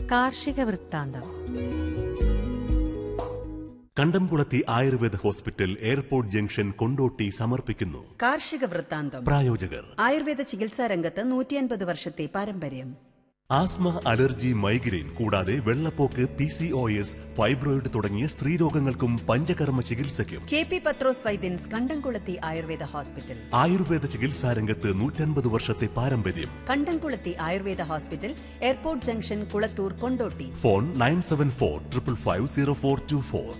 കാർഷിക വൃത്താന്തം Kandamkulathi Ayurveda hospital airport junction Kondotty സമർപ്പിക്കുന്നു കാർഷിക വൃത്താന്തം പ്രായോജകർ ആയുർവേദ ചികിത്സാ രംഗത്ത് നൂറ്റിയൻപത് വർഷത്തെ പാരമ്പര്യം ആസ്മ അലർജി മൈഗ്രെയിൻ കൂടാതെ വെള്ളപ്പോക്ക് P C O S fibroid തുടങ്ങിയ സ്ത്രീരോഗങ്ങൾക്കും പഞ്ചകർമ്മ ചികിത്സയ്ക്കും കെ പി പത്രോസ് വൈദ്യൻസ് കണ്ടംകുളത്തി ആയുർവേദ ഹോസ്പിറ്റൽ ആയുർവേദ ചികിത്സാ രംഗത്ത് നൂറ്റൻപത് വർഷത്തെ പാരമ്പര്യം Kandamkulathi Ayurveda hospital airport junction Kulathur Kondotty phone nine seven four triple five zero four two four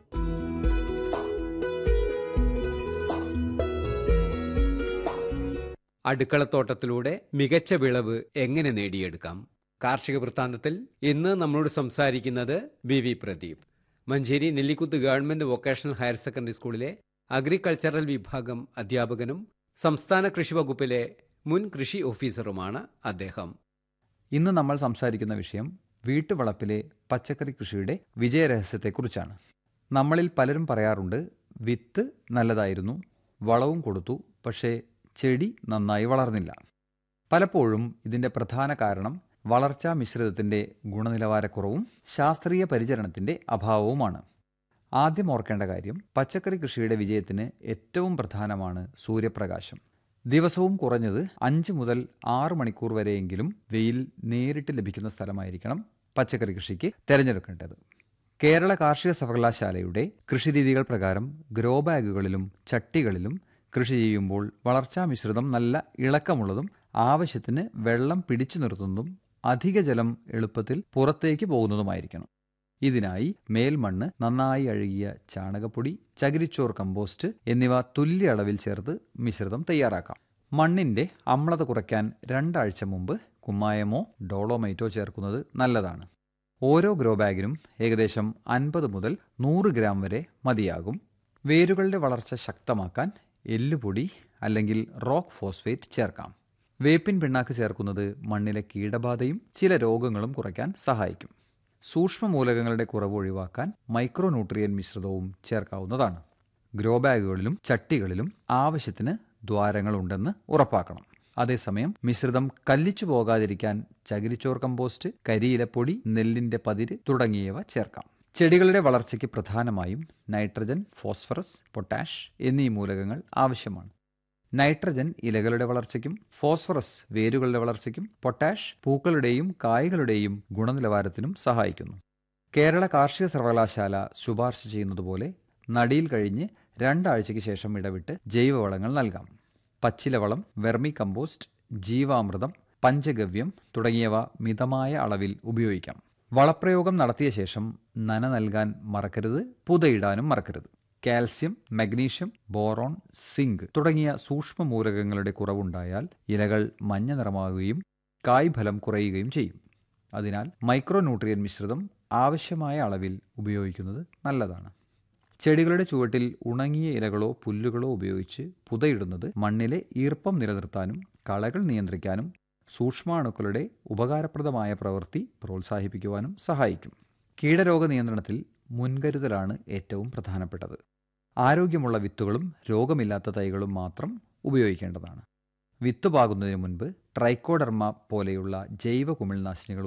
അടുക്കളത്തോട്ടത്തിലൂടെ മികച്ച വിളവ് എങ്ങനെ നേടിയെടുക്കാം കാർഷിക വൃത്താന്തത്തിൽ ഇന്ന് നമ്മളോട് സംസാരിക്കുന്നത് B V Pradeep Manjeri Nellikuth government vocational higher secondary സ്കൂളിലെ അഗ്രികൾച്ചറൽ വിഭാഗം അധ്യാപകനും സംസ്ഥാന കൃഷി വകുപ്പിലെ മുൻ കൃഷി ഓഫീസറുമാണ് അദ്ദേഹം ഇന്ന് നമ്മൾ സംസാരിക്കുന്ന വിഷയം വീട്ടുവളപ്പിലെ പച്ചക്കറി കൃഷിയുടെ വിജയരഹസ്യത്തെക്കുറിച്ചാണ് നമ്മളിൽ പലരും പറയാറുണ്ട് വിത്ത് നല്ലതായിരുന്നു വളവും കൊടുത്തു പക്ഷേ ചെടി നന്നായി വളർന്നില്ല പലപ്പോഴും ഇതിൻ്റെ പ്രധാന കാരണം വളർച്ചാ മിശ്രിതത്തിൻ്റെ ഗുണനിലവാരക്കുറവും ശാസ്ത്രീയ പരിചരണത്തിൻ്റെ അഭാവവുമാണ് ആദ്യം ഓർക്കേണ്ട കാര്യം പച്ചക്കറി കൃഷിയുടെ വിജയത്തിന് ഏറ്റവും പ്രധാനമാണ് സൂര്യപ്രകാശം ദിവസവും കുറഞ്ഞത് അഞ്ച് മുതൽ ആറ് മണിക്കൂർ വരെയെങ്കിലും വെയിൽ നേരിട്ട് ലഭിക്കുന്ന സ്ഥലമായിരിക്കണം പച്ചക്കറി കൃഷിക്ക് തിരഞ്ഞെടുക്കേണ്ടത് കേരള കാർഷിക സർവകലാശാലയുടെ കൃഷിരീതികൾ പ്രകാരം ഗ്രോ ബാഗുകളിലും ചട്ടികളിലും കൃഷി ചെയ്യുമ്പോൾ വളർച്ചാ മിശ്രിതം നല്ല ഇളക്കമുള്ളതും ആവശ്യത്തിന് വെള്ളം പിടിച്ചു നിർത്തുന്നതും അധിക ജലം എളുപ്പത്തിൽ പുറത്തേക്ക് പോകുന്നതുമായിരിക്കണം ഇതിനായി മേൽമണ്ണ് നന്നായി അഴുകിയ ചാണകപ്പൊടി ചകിരിച്ചോർ കമ്പോസ്റ്റ് എന്നിവ തുല്യ അളവിൽ ചേർത്ത് മിശ്രിതം തയ്യാറാക്കാം മണ്ണിന്റെ അമ്ലത കുറയ്ക്കാൻ രണ്ടാഴ്ച മുമ്പ് കുമ്മായമോ ഡോളോമൈറ്റോ ചേർക്കുന്നത് നല്ലതാണ് ഓരോ ഗ്രോ ബാഗിനും ഏകദേശം അൻപത് മുതൽ നൂറ് ഗ്രാം വരെ മതിയാകും വേരുകളുടെ വളർച്ച ശക്തമാക്കാൻ എല്ലുപൊടി അല്ലെങ്കിൽ റോക്ക് ഫോസ്ഫേറ്റ് ചേർക്കാം വേപ്പിൻ പിണ്ണാക്ക് ചേർക്കുന്നത് മണ്ണിലെ കീടബാധയും ചില രോഗങ്ങളും കുറയ്ക്കാൻ സഹായിക്കും സൂക്ഷ്മ മൂലകങ്ങളുടെ കുറവ് ഒഴിവാക്കാൻ മൈക്രോ ന്യൂട്രിയൻ മിശ്രിതവും ചേർക്കാവുന്നതാണ് ഗ്രോ ബാഗുകളിലും ചട്ടികളിലും ആവശ്യത്തിന് ദ്വാരങ്ങളുണ്ടെന്ന് ഉറപ്പാക്കണം അതേസമയം മിശ്രിതം കല്ലിച്ചു പോകാതിരിക്കാൻ ചകിരിച്ചോർ കമ്പോസ്റ്റ് കരിയിലപ്പൊടി നെല്ലിന്റെ പതിര് തുടങ്ങിയവ ചേർക്കാം ചെടികളുടെ വളർച്ചയ്ക്ക് പ്രധാനമായും നൈട്രജൻ ഫോസ്ഫറസ് പൊട്ടാഷ് എന്നീ മൂലകങ്ങൾ ആവശ്യമാണ് നൈട്രജൻ ഇലകളുടെ വളർച്ചയ്ക്കും ഫോസ്ഫറസ് വേരുകളുടെ വളർച്ചയ്ക്കും പൊട്ടാഷ് പൂക്കളുടെയും കായ്കളുടെയും ഗുണനിലവാരത്തിനും സഹായിക്കുന്നു കേരള കാർഷിക സർവകലാശാല ശുപാർശ ചെയ്യുന്നതുപോലെ നടിയിൽ കഴിഞ്ഞ് രണ്ടാഴ്ചയ്ക്ക് ശേഷം ഇടവിട്ട് ജൈവവളങ്ങൾ നൽകാം പച്ചിലവളം വെർമി കമ്പോസ്റ്റ് ജീവാമൃതം പഞ്ചഗവ്യം തുടങ്ങിയവ മിതമായ അളവിൽ ഉപയോഗിക്കാം വളപ്രയോഗം നടത്തിയ ശേഷം നന നൽകാൻ മറക്കരുത് പുതയിടാനും മറക്കരുത് കാൽസ്യം മഗ്നീഷ്യം ബോറോൺ സിങ്ക് തുടങ്ങിയ സൂക്ഷ്മ മൂലകങ്ങളുടെ കുറവുണ്ടായാൽ ഇലകൾ മഞ്ഞ നിറമാകുകയും കായ്ഫലം കുറയുകയും ചെയ്യും അതിനാൽ മൈക്രോ ന്യൂട്രിയൻ മിശ്രിതം ആവശ്യമായ അളവിൽ ഉപയോഗിക്കുന്നത് നല്ലതാണ് ചെടികളുടെ ചുവട്ടിൽ ഉണങ്ങിയ ഇലകളോ പുല്ലുകളോ ഉപയോഗിച്ച് പുതയിടുന്നത് മണ്ണിലെ ഈർപ്പം നിലനിർത്താനും കളകൾ നിയന്ത്രിക്കാനും സൂക്ഷ്മാണുക്കളുടെ ഉപകാരപ്രദമായ പ്രവൃത്തി പ്രോത്സാഹിപ്പിക്കുവാനും സഹായിക്കും കീടരോഗ നിയന്ത്രണത്തിൽ മുൻകരുതലാണ് ഏറ്റവും പ്രധാനപ്പെട്ടത് ആരോഗ്യമുള്ള വിത്തുകളും രോഗമില്ലാത്ത തൈകളും മാത്രം ഉപയോഗിക്കേണ്ടതാണ് വിത്ത് പാകുന്നതിന് മുൻപ് ട്രൈക്കോഡർമ പോലെയുള്ള ജൈവ കുമിൾനാശിനികൾ